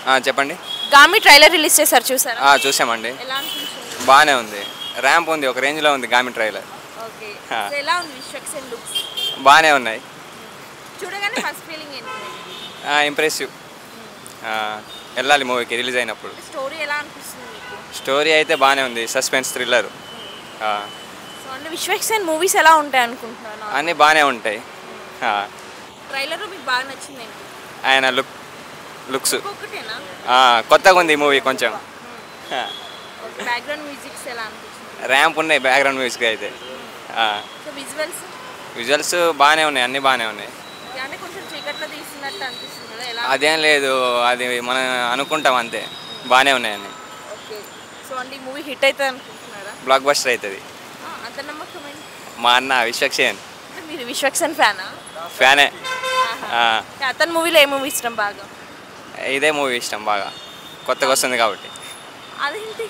ఆ, చెప్పండి గామి trailer release చేశారు చూసారా ఆ, చూసామండి ఎలా అనిపించింది బాగానే ఉంది ర్యాంప్ ఉంది ఒక రేంజ్లో ఉంది గామి ట్రైలర్ ఓకే ఆ. సో ఎలా ఉంది విశ్వక్సేన్ లుక్స్ బాగానే ఉన్నాయి చూడగానే ఫస్ట్ ఫీలింగ్ ఏంటి ఇంప్రెసివ్ వెళ్ళాలి మూవీకి రిలీజ్ అయినప్పుడు స్టోరీ ఎలా అనిపిస్తుంది మీకు స్టోరీ అయితే బాగానే ఉంది సస్పెన్స్ థ్రిల్లర్ సో అంటే విశ్వక్సేన్ మూవీస్ ఎలా ఉంటాయి అనుకుంటున్నాను అన్నీ బాగానే ఉంటాయి ఆ, ట్రైలర్ మీకు బాగా నచ్చింది ఏంటి ఆయన లుక్ లుక్స్ ఒక్కొక్కటేనా కొత్తగా ఉంది ఈ మూవీ కొంచెం ఓకే బ్యాక్గ్రౌండ్ మ్యూజిక్స్ ఎలా అనిపించింది ర్యాంప్ ఉన్నాయి బ్యాక్గ్రౌండ్ మ్యూజిక్ అయితే సో విజువల్స్ విజువల్స్ బాగానే ఉన్నాయి అన్నీ బాగానే ఉన్నాయి అంటే కొంచెం చీకట్లో తీస్తున్నట్టు అనిపిస్తుంది కదా ఎలా అదేం లేదు అది మనం అనుకుంటాం అంతే బాగానే ఉన్నాయి అన్నీ ఓకే సో అంటే ఈ మూవీ హిట్ అవుతుంది అనుకుంటున్నారా బ్లాక్ బస్టర్ అవుతుంది ఆ, అంత నమ్మకమైన మా అన్న విశ్వక్సేన్ అంటే మీరు విశ్వక్సేన్ ఫ్యానా ఫ్యానే ఆ, అతని మూవీలో ఏ మూవీ ఇష్టం బాగా ఇదే మూవీ ఇష్టం బాగా కొత్తగా వస్తుంది కాబట్టి అదేంటి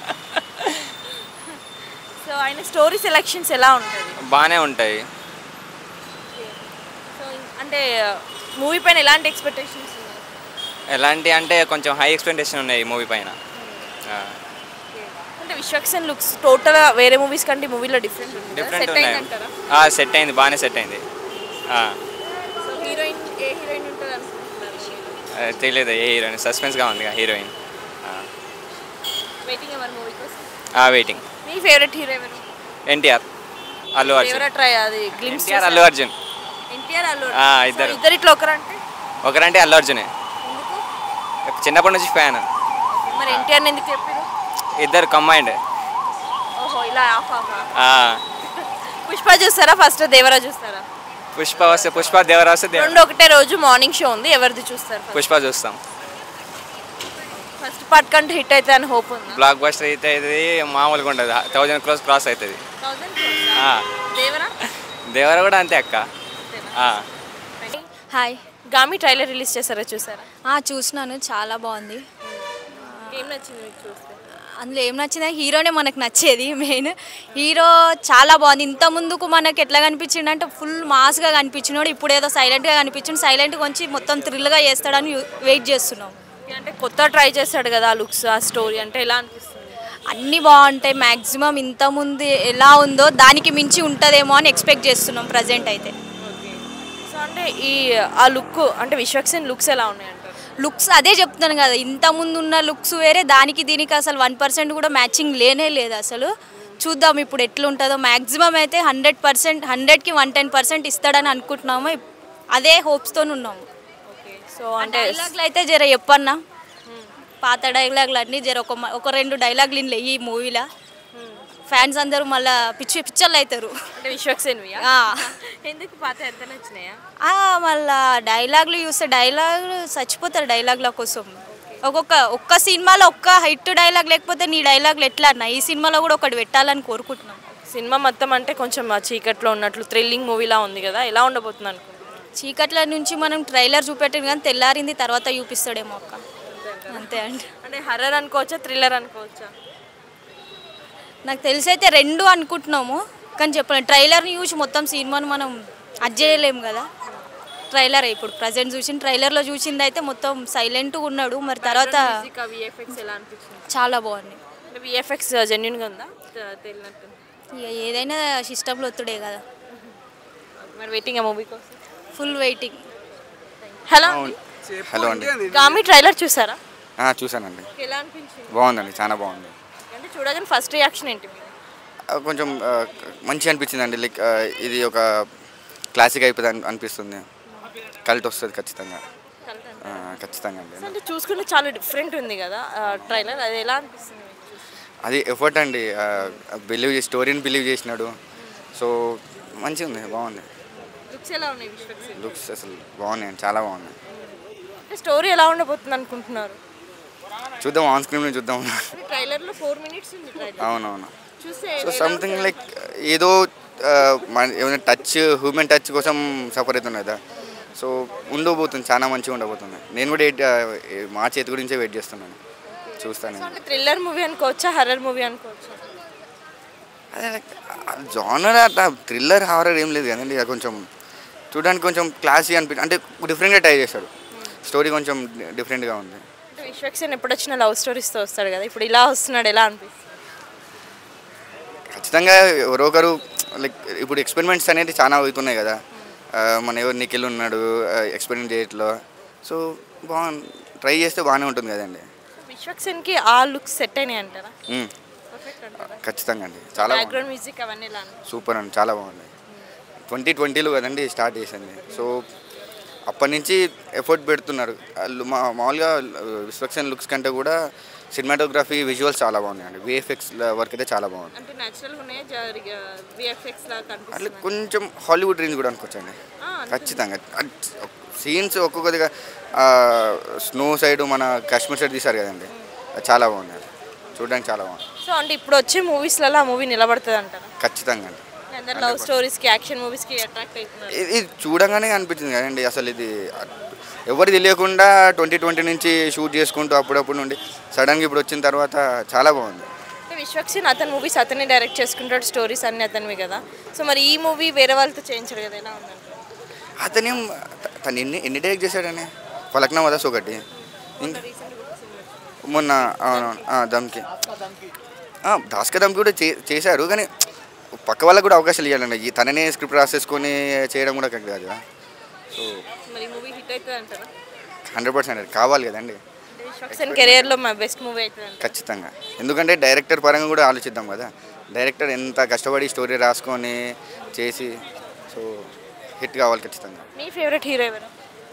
సో ఆయన స్టోరీ సెలెక్షన్స్ ఎలా ఉంటుంది బాగానే ఉంటాయి సో అంటే మూవీ పైన ఎలాంటి ఎక్స్పెక్టేషన్స్ ఉన్నాయి ఎలాంటి అంటే కొంచెం హై ఎక్స్పెక్టేషన్ ఉన్నాయి ఈ మూవీ పైన ఆ, అంటే విశ్వక్సేన్ లుక్స్ టోటల్ వేరే మూవీస్ కంటే మూవీలో డిఫరెంట్ ఉంది డిఫరెంట్ సెట్ ఉన్నాయి అయిందంటారా ఆ, సెట్ అయింది బాగానే సెట్ అయింది ఆ, సో హీరోయిన్ ఏ హీరోయిన్ ఉంటుంది అనుకుంటున్నారు ఆ, తెలియదు ఏ హీరోయిన్ సస్పెన్స్గా ఉంది హీరోయిన్ వెయిటింగ్ ఎవరి మూవీ కోసం వెయిటింగ్ మీ ఫేవరెట్ హీరో ఎవరు ఎన్టీఆర్ అల్లు అర్జున్ ఫేవరెట్ ట్రై అది గ్లిమ్స్ ఎన్టీఆర్ అల్లు అర్జున్ ఎన్టీఆర్ అల్లు ఆ, అర్జున్. ఇద్దరు. సో ఇద్దరు ఇట్లా ఒకరంటే ఒకరంటే అల్లు అర్జునే ఎందుకు చిన్నప్పటి నుంచి ఫ్యాన్ మరి ఎన్టీఆర్ ఎందుకు చెప్పారు ఇద్దరు కంబైండ్ ఓహో ఇలా ఆఫ్ ఆఫ్ పుష్ప చూస్తారా ఫస్ట్ దేవరా చూస్తారా పుష్ప వస్తే పుష్ప దేవరా వస్తే దేవర రెండు ఒకటే రోజు మార్నింగ్ షో ఉంది ఎవరిది చూస్తారు పుష్ప చూస్తాం ఫస్ట్ పార్ట్ కంటే హిట్ అయితే అని హోప్ ఉంది బ్లాక్ బస్టర్ అయితే ఇది మామూలుగా ఉండదు థౌజండ్ క్రోస్ క్రాస్ అవుతుంది ఆ. దేవరా దేవర కూడా అంతే అక్క ఆ. హాయ్ గామి ట్రైలర్ రిలీజ్ చేశారా చూసారా ఆ, చూసినాను చాలా బాగుంది ఏం నచ్చింది మీకు చూస్తే అందులో ఏం నచ్చింది హీరోనే మనకు నచ్చేది మెయిన్ హీరో చాలా బాగుంది ఇంత ముందుకు మనకి ఎట్లా కనిపించిండు అంటే ఫుల్ మాస్గా కనిపించినాడు ఇప్పుడు ఏదో సైలెంట్గా కనిపించిండు సైలెంట్గా వచ్చి మొత్తం థ్రిల్గా చేస్తాడని వెయిట్ చేస్తున్నాం అంటే కొత్త ట్రై చేస్తాడు కదా ఆ లుక్స్ ఆ స్టోరీ అంటే ఎలా అనిపిస్తుంది అన్నీ బాగుంటాయి మ్యాక్సిమం ఇంత ముందు ఎలా ఉందో దానికి మించి ఉంటుందేమో అని ఎక్స్పెక్ట్ చేస్తున్నాం ప్రజెంట్ అయితే సో అంటే ఈ ఆ లుక్ అంటే విశ్వక్సేన్ లుక్స్ ఎలా ఉన్నాయంటారు లుక్స్ అదే చెప్తున్నాను కదా ఇంత ముందు ఉన్న లుక్స్ వేరే దానికి దీనికి అసలు వన్ పర్సెంట్ కూడా మ్యాచింగ్ లేనే లేదు అసలు చూద్దాం ఇప్పుడు ఎట్లుంటుందో మ్యాక్సిమం అయితే హండ్రెడ్ పర్సెంట్ హండ్రెడ్కి వన్ టెన్ పర్సెంట్ ఇస్తాడని అనుకుంటున్నాము అదే హోప్స్తో ఉన్నాము ఓకే సో అంటే డైలాగ్లు అయితే జర చెప్పన్నా పాత డైలాగులు అన్నీ జర ఒక మ- ఒక రెండు డైలాగులు ఇన్లే ఈ మూవీలో ఫ్యాన్స్ అందరూ మళ్ళీ పిచ్చి పిచ్చర్లు అవుతారు అంటే విశ్వక్సేన్వి ఆ. ఎందుకు పాత ఎంత నచ్చినాయా ఆ, మళ్ళా డైలాగులు చూస్తే డైలాగులు చచ్చిపోతారు డైలాగుల కోసం ఒక్కొక్క ఒక్క సినిమాలో ఒక్క హిట్ డైలాగ్ లేకపోతే నీ డైలాగులు ఎట్లా అన్న ఈ సినిమాలో కూడా ఒకటి పెట్టాలని కోరుకుంటున్నాం సినిమా మొత్తం అంటే కొంచెం ఆ చీకట్లో ఉన్నట్లు థ్రిల్లింగ్ మూవీలా ఉంది కదా ఎలా ఉండబోతుంది అనుకుంటున్నాను చీకట్ల నుంచి మనం ట్రైలర్ చూపెట్టింది కానీ తెల్లారింది తర్వాత చూపిస్తాడేమో అక్క అంతే అండి అంటే హర్రర్ అనుకోవచ్చా థ్రిల్లర్ అనుకోవచ్చా నాకు తెలిసి అయితే రెండు అనుకుంటున్నాము కానీ చెప్పలేం ట్రైలర్ని చూసి మొత్తం సినిమాను మనం అది చేయలేము కదా ట్రైలర్ ఇప్పుడు ప్రజెంట్ చూసిన ట్రైలర్లో చూసింది అయితే మొత్తం సైలెంట్గా ఉన్నాడు మరి తర్వాత మ్యూజిక్ విఎఫ్ఎక్స్ ఎలా అనిపించింది చాలా బాగుంది అంటే విఎఫ్ఎక్స్ జెన్యున్గా ఉందా తె- తెలియనట్టు ఇక ఏదైనా సిస్టంలో ఒత్తుడే కదా మరి వెయిటింగ్ ఆ మూవీ కోసం ఫుల్ వెయిటింగ్ హలో హలో అండి గామి ట్రైలర్ చూసారా ఆ, చూశానండి ఎలా అనిపించింది బాగుందండి చాలా బాగుంది అంటే చూడగానే ఫస్ట్ రియాక్షన్ ఏంటి మీది? ఆ, కొంచెం ఆ, మంచిగా అనిపించిందండి లైక్ ఆ, ఇది ఒక క్లాసిక్ అయిపోతుంది అని- అనిపిస్తుంది కల్ట్ వస్తుంది ఖచ్చితంగా ఆ, ఖచ్చితంగా అండి అంటే చూసుకుంటే చాలా డిఫరెంట్ ఉంది కదా ట్రైలర్ అది ఎలా అనిపిస్తుంది మీకు చూస్తే? అది ఎఫర్ట్ అండి బిలీవ్ చేసి స్టోరీని బిలీవ్ చేసినాడు సో మంచిగా ఉంది బాగుంది లుక్స్ ఎలా ఉన్నాయి విశ్వక్సేన్ లుక్స్ అసలు బాగున్నాయి చాలా బాగున్నాయి అంటే స్టోరీ ఎలా ఉండబోతుంది అనుకుంటున్నారు చూద్దాం ఆన్ స్క్రీన్ చూద్దాం ట్రైలర్లో ఫోర్ మినిట్స్ ఉంది ట్రైలర్ అవునవును చూస్తే సో సంథింగ్ లైక్ ఏదో ఆ, మన ఏమైనా టచ్ హ్యూమన్ టచ్ కోసం సఫర్ అవుతుంది కదా సో ఉండబోతుంది చాలా మంచిగా ఉండబోతుంది నేను కూడా ఎయిట్ మా చేతి గురించే వెయిట్ చేస్తున్నాను చూస్తాను నేను. అంటే థ్రిల్లర్ మూవీ అనుకోవచ్చా హర్రర్ మూవీ అనుకోవచ్చా అదే జానర్ అట్లా థ్రిల్లర్ హారర్ ఏం లేదు కదండి అది కొంచెం చూడడానికి కొంచెం క్లాసీ అనిపి అంటే డిఫరెంట్గా ట్రై చేశాడు స్టోరీ కొంచెం డిఫరెంట్గా ఉంది అంటే విశ్వక్సేన్ ఎప్పుడు వచ్చిన లవ్ స్టోరీస్తో వస్తాడు కదా ఇప్పుడు ఇలా వస్తున్నాడు ఎలా అనిపిస్తుంది ఖచ్చితంగా ఎవరో ఒకరు లైక్ ఇప్పుడు ఎక్స్పెరిమెంట్స్ అనేది చాలా అవుతున్నాయి కదా ఆ, మన ఎవరు నిఖిల్ ఉన్నాడు ఎక్స్పెరిమెంట్ చేయట్లో సో బాగుంది ట్రై చేస్తే బాగానే ఉంటుంది కదండి విశ్వక్సేన్కి ఆ లుక్స్ సెట్ అయినాయి అంటారా మ్మ్. పర్ఫెక్ట్ అంటారా ఖచ్చితంగా అండి చాలా బాగుంది బ్యాక్గ్రౌండ్ మ్యూజిక్ అవన్నీ ఎలా అనిపిస్తుంది? సూపర్ అండి చాలా బాగుంది ట్వంటీ ట్వంటీలో కదండి స్టార్ట్ చేసింది సో అప్పటి నుంచి ఎఫర్ట్ పెడుతున్నారు వాళ్ళు మా మామూలుగా విశ్వక్సేన్ లుక్స్ కంటే కూడా సినిమాటోగ్రఫీ విజువల్స్ చాలా బాగున్నాయండి విఎఫ్ఎక్స్ వర్క్ అయితే చాలా బాగుంది అంటే న్యాచురల్గా ఉన్నాయి విఎఫ్ఎక్స్ లాగా అట్లా కనిపిస్తుంది కొంచెం హాలీవుడ్ రేంజ్ కూడా అనుకోవచ్చండి ఖచ్చితంగా సీన్స్ ఒక్కొక్కదిగా స్నో సైడ్ మన కాశ్మీర్ సైడ్ తీశారు కదండి అది చాలా బాగుంది అది. చూడడానికి చాలా బాగుంది సో అంటే ఇప్పుడు వచ్చే మూవీస్లలో ఆ మూవీ నిలబడుతుంది అంటారా ఖచ్చితంగా అండి అందరు లవ్ స్టోరీస్కి యాక్షన్ మూవీస్కి అట్రాక్ట్ అవుతున్నారు ఇది ఇది చూడగానే అనిపించింది కదండి అసలు ఇది ఎవరు తెలియకుండా ట్వంటీ ట్వంటీ నుంచి షూట్ చేసుకుంటూ అప్పుడప్పుడు నుండి సడన్గా ఇప్పుడు వచ్చిన తర్వాత చాలా బాగుంది అంటే విశ్వక్సేన్ అతని మూవీస్ అతనే డైరెక్ట్ చేసుకుంటాడు స్టోరీస్ అన్ని అతనివి కదా సో మరి ఈ మూవీ వేరే వాళ్ళతో చేయించాడు కదా ఎలా ఉందంటే అతనేం త- తను ఎన్ని ఎన్ని డైరెక్ట్ చేశాడని ఫలక్నా వదస్ ఒకటి ఇంకా మొన్న అవునవును ఆ, దమ్కి ఆ, దాస్క దమ్కి కూడా చే చేశారు కానీ పక్క వాళ్ళకి కూడా అవకాశాలు ఇవ్వాలండి ఈ తననే స్క్రిప్ట్ రాసేసుకొని చేయడం కూడా కరెక్ట్ కాదు కదా సో మరి మూవీ హిట్ అవుతుంది అంటారా హండ్రెడ్ పర్సెంట్ కావాలి కదండి అంటే విశ్వక్సేన్ కెరియర్లో మా బెస్ట్ మూవీ అవుతుంది అంటారా? ఖచ్చితంగా ఎందుకంటే డైరెక్టర్ పరంగా కూడా ఆలోచిద్దాం కదా డైరెక్టర్ ఎంత కష్టపడి స్టోరీ రాసుకొని చేసి సో హిట్ కావాలి ఖచ్చితంగా మీ ఫేవరెట్ హీరో ఎవరు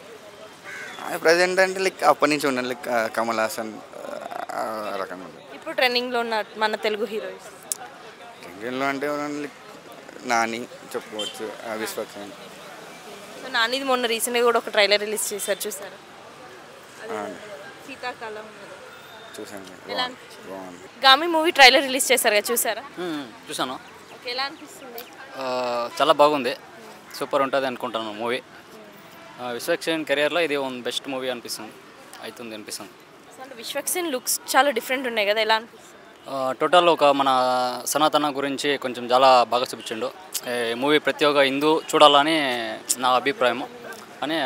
ప్రజెంట్ అంటే లైక్ అప్పటి నుంచి ఉన్నాను లైక్ కమల్ హాసన్ ఆ రకంగా ఉంది ఇప్పుడు ట్రెండింగ్లో ఉన్న మన తెలుగు హీరోయిన్స్ ఇండియన్లో అంటే ఎవరన్నా లైక్ నాని చెప్పుకోవచ్చు ఆ విశ్వక్సేన్ సో నానిది మొన్న రీసెంట్గా కూడా ఒక ట్రైలర్ రిలీజ్ చేశారు చూసారు ఆ, శీతాకాలం ఉన్నది. చూశాను ఎలా బాగుంది బాగుంది గామి మూవీ ట్రైలర్ రిలీజ్ చేశారు కదా చూసారా మ్మ్. చూశాను ఓకే ఎలా అనిపిస్తుంది ఆ, చాలా బాగుంది సూపర్ ఉంటుంది అనుకుంటాను మూవీ విశ్వక్సేన్ కెరియర్లో ఇది వన్ బెస్ట్ మూవీ అనిపిస్తుంది అవుతుంది అనిపిస్తుంది సో అంటే విశ్వక్సేన్ లుక్స్ చాలా డిఫరెంట్ ఉన్నాయి కదా ఎలా అనిపిస్తుంది ఆ, టోటల్ ఒక మన సనాతన గురించి కొంచెం చాలా బాగా చూపించిండు ఈ మూవీ ప్రతి ఒక్క హిందూ చూడాలని నా అభిప్రాయం అని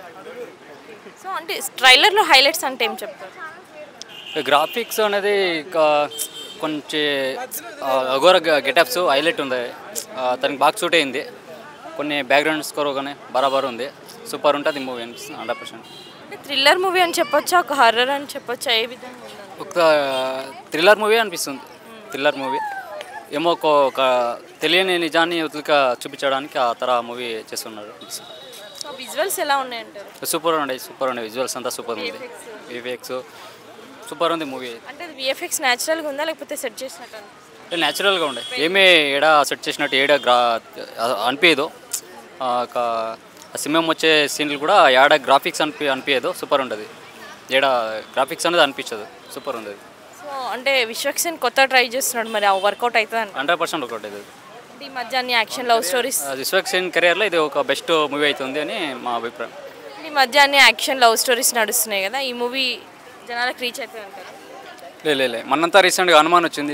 సో అంటే ట్రైలర్లో హైలైట్స్ అంటే ఏం చెప్తారు గ్రాఫిక్స్ అనేది ఇక కొంచెం ఆ, అఘోర గెటప్స్ హైలైట్ ఉంది ఆ, తనకి బాగా సూట్ అయింది కొన్ని బ్యాక్గ్రౌండ్ స్కోర్ కానీ బరాబర్ ఉంది సూపర్ ఉంటుంది మూవీ అనిపిస్తుంది హండ్రెడ్ పర్సెంట్ అంటే థ్రిల్లర్ మూవీ అని చెప్పొచ్చా ఒక హర్రర్ అని చెప్పొచ్చా ఏ విధంగా ఉందండి ఒక థ్రిల్లర్ మూవీ అనిపిస్తుంది థ్రిల్లర్ మూవీ ఏమో ఒక ఒక తెలియని నిజాన్ని యువతలకి చూపించడానికి ఆ తర మూవీ చేస్తున్నారు సో విజువల్స్ ఎలా ఉన్నాయంటారు సూపర్ ఉండే సూపర్ ఉండే విజువల్స్ అంతా సూపర్ ఉంది వివేక్స్ సూపర్ ఉంది మూవీ అంటే అది విఎఫ్ఎక్స్ న్యాచురల్గా ఉందా లేకపోతే సెట్ చేసినట్టు అనిపిస్తుందా? న్యాచురల్గా ఉండే ఏమీ ఏడ సెట్ చేసినట్టు ఏడ గ్రా అనిపించదు ఆ, ఒక సింహం వచ్చే సీన్లు కూడా ఏడ గ్రాఫిక్స్ అనిపి అనిపించదు సూపర్ ఉంటుంది ఏడ గ్రాఫిక్స్ అనేది అనిపించదు సూపర్ ఉంది సో అంటే విశ్వక్సేన్ కొత్త ట్రై చేస్తున్నాడు మరి ఆ వర్కౌట్ అవుతుంది అంట హండ్రెడ్ పర్సెంట్ ఒకటి ఇది అంటే ఈ మధ్య అన్ని యాక్షన్ లవ్ స్టోరీస్ విశ్వక్సేన్ కెరియర్లో ఇది ఒక బెస్ట్ మూవీ అవుతుంది అని మా అభిప్రాయం ఈ మధ్య అన్ని యాక్షన్ లవ్ స్టోరీస్ నడుస్తున్నాయి కదా ఈ మూవీ జనాలకు రీచ్ అవుతుంది అంటారు లే లే లే మనంతా రీసెంట్గా హనుమాన్ వచ్చింది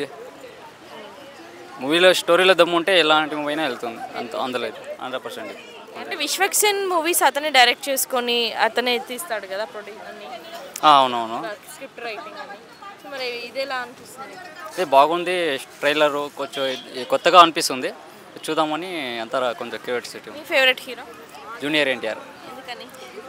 మూవీలో స్టోరీలో దమ్ము ఉంటే ఎలాంటి మూవీ అయినా వెళ్తుంది అంత అందులో హండ్రెడ్ పర్సెంట్ అంటే విశ్వక్సేన్ మూవీస్ అతనే డైరెక్ట్ చేసుకొని అతనే తీస్తాడు కదా ప్రొడ్యూస్ అన్ని అవునవును స్క్రిప్ట్ రైటింగ్ అని సో మరి ఇది ఎలా అనిపిస్తుంది ఇది బాగుంది ట్రైలర్ కొంచెం ఇది కొత్తగా అనిపిస్తుంది చూద్దామని అంతా కొంచెం క్యూరియాసిటీ మీ ఫేవరెట్ హీరో జూనియర్ ఎన్టీఆర్ ఎందుకని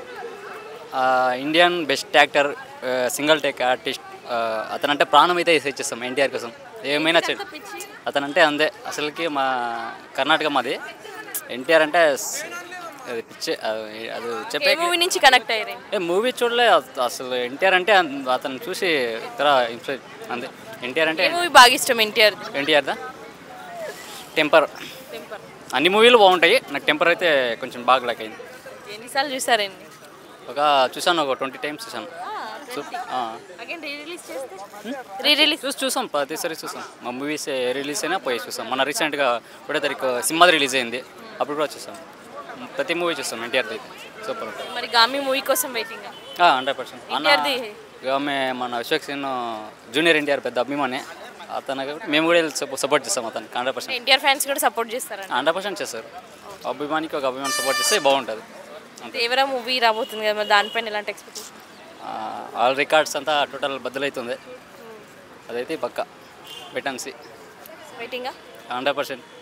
Indian best actor single take artist అతనంటే ప్రాణం అయితే ఇచ్చేస్తాం ఎన్టీఆర్ కోసం ఏమైనా చె పిచ్చి అతనంటే అందే అసలుకి మా కర్ణాటక మాది ఎన్టీఆర్ అంటే స్- అది పిచ్చే అది అది ఏ చెప్పే మూవీ నుంచి కనెక్ట్ అయ్యారు ఏ మూవీ చూడలే అస- అసలు ఎన్టీఆర్ అంటే అన్- అతను చూసి ఇతర ఇన్ఫ్లుయెన్స్ అంతే ఎన్టీఆర్ అంటే ఏ మూవీ బాగా ఇష్టం ఎన్టీఆర్ ఎన్టీఆర్దా టెంపర్ టెంపర్ అన్ని మూవీలు బాగుంటాయి నాకు టెంపర్ అయితే కొంచెం బాగా లైక్ అయింది ఎన్నిసార్లు చూసారండి ఒక చూసాను ఒక ట్వంటీ టైమ్స్ చూసాను చూ- ఆ. అగైన్ రీ రిలీజ్ చేస్తే రీ రిలీజ్ చూసి చూసాం ప్రతిసారి చూసాం మా మూవీస్ రిలీజ్ అయినా పోయి చూసాం మన రీసెంట్గా ఒకటో తారీఖు సినిమా రిలీజ్ అయింది అప్పుడు కూడా చూసాం ప్రతి మూవీ చూస్తాం ఎన్టీఆర్ అయితే సూపర్ మరి గామి మూవీ కోసం వెయిటింగ్ హండ్రెడ్ పర్సెంట్ ఎన్టీఆర్ది ఆమె మన విశ్వక్సేన్ జూనియర్ ఎన్టీఆర్ పెద్ద అభిమానే అతను మేము కూడా సపోర్ట్ చేస్తాం అతను హండ్రెడ్ పర్సెంట్ ఎన్టీఆర్ ఫ్యాన్స్ కూడా సపోర్ట్ చేస్తారండి హండ్రెడ్ పర్సెంట్ చేస్తారు అభిమానికి ఒక అభిమాని సపోర్ట్ చేస్తే బాగుంటుంది దేవరా మూవీ రాబోతుంది కదా మరి దానిపైన ఎలాంటి ఎక్స్పెక్టేషన్ ఆల్ రికార్డ్స్ అంతా టోటల్ బద్దలవుతుంది అదైతే పక్క వెయిట్ అండ్ సీ వెయిటింగా హండ్రెడ్ పర్సెంట్